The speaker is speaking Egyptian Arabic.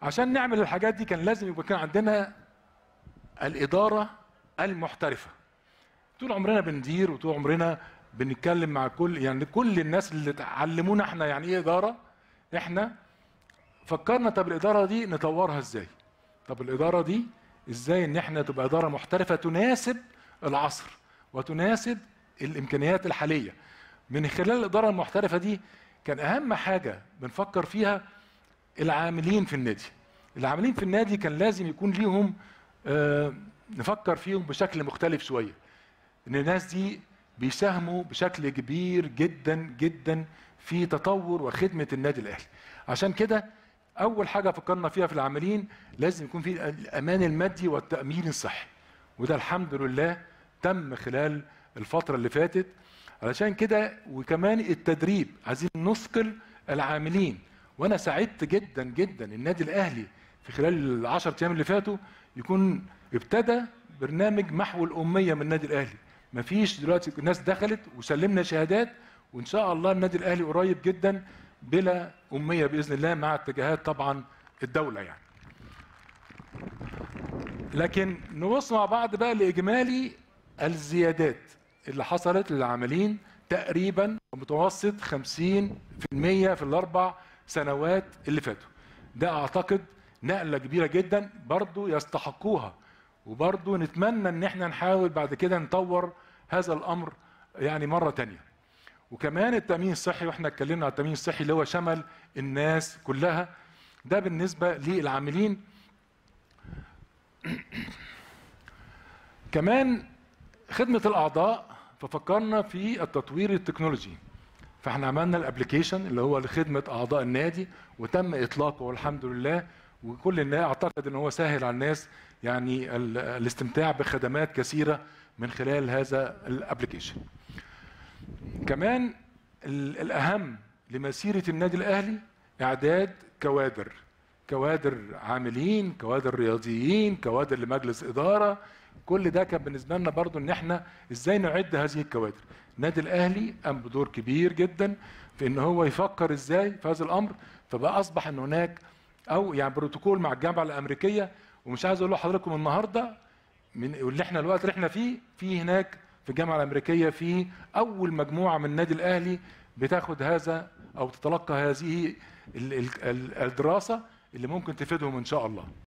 عشان نعمل الحاجات دي كان لازم يبقى كان عندنا الاداره المحترفه طول عمرنا بندير وطول عمرنا بنتكلم مع كل يعني كل الناس اللي علمونا احنا يعني ايه اداره احنا فكرنا طب الاداره دي نطورها ازاي طب الاداره دي ازاي ان احنا تبقى اداره محترفه تناسب العصر وتناسب الامكانيات الحاليه من خلال الاداره المحترفه دي كان اهم حاجه بنفكر فيها العاملين في النادي العاملين في النادي كان لازم يكون ليهم آه نفكر فيهم بشكل مختلف شويه ان الناس دي بيساهموا بشكل كبير جدا جدا في تطور وخدمه النادي الاهلي عشان كده اول حاجه فكرنا فيها في العاملين لازم يكون في الامان المادي والتامين الصحي وده الحمد لله تم خلال الفتره اللي فاتت علشان كده وكمان التدريب عايزين نثقل العاملين وانا سعدت جدا جدا النادي الاهلي في خلال العشر ايام اللي فاتوا يكون ابتدى برنامج محو الاميه من النادي الاهلي مفيش دلوقتي الناس دخلت وسلمنا شهادات وان شاء الله النادي الاهلي قريب جدا بلا اميه باذن الله مع اتجاهات طبعا الدوله يعني لكن نبص مع بعض بقى لاجمالي الزيادات اللي حصلت للعاملين تقريبا متوسط 50% في الاربع سنوات اللي فاتوا ده اعتقد نقله كبيره جدا برضو يستحقوها وبرضو نتمنى ان احنا نحاول بعد كده نطور هذا الامر يعني مره تانية وكمان التامين الصحي واحنا اتكلمنا على التامين الصحي اللي هو شمل الناس كلها ده بالنسبه للعاملين كمان خدمه الاعضاء ففكرنا في التطوير التكنولوجي فاحنا عملنا الابلكيشن اللي هو لخدمه اعضاء النادي وتم اطلاقه والحمد لله وكل الناس اعتقد ان هو سهل على الناس يعني الاستمتاع بخدمات كثيره من خلال هذا الابلكيشن كمان الاهم لمسيره النادي الاهلي اعداد كوادر كوادر عاملين كوادر رياضيين كوادر لمجلس اداره كل ده كان بالنسبه لنا برضو ان احنا ازاي نعد هذه الكوادر النادي الاهلي قام بدور كبير جدا في ان هو يفكر ازاي في هذا الامر فبقى اصبح ان هناك او يعني بروتوكول مع الجامعه الامريكيه ومش عايز اقول لحضراتكم النهارده من اللي احنا الوقت اللي احنا فيه في هناك في الجامعه الامريكيه في اول مجموعه من النادي الاهلي بتاخد هذا او تتلقى هذه الدراسه اللي ممكن تفيدهم ان شاء الله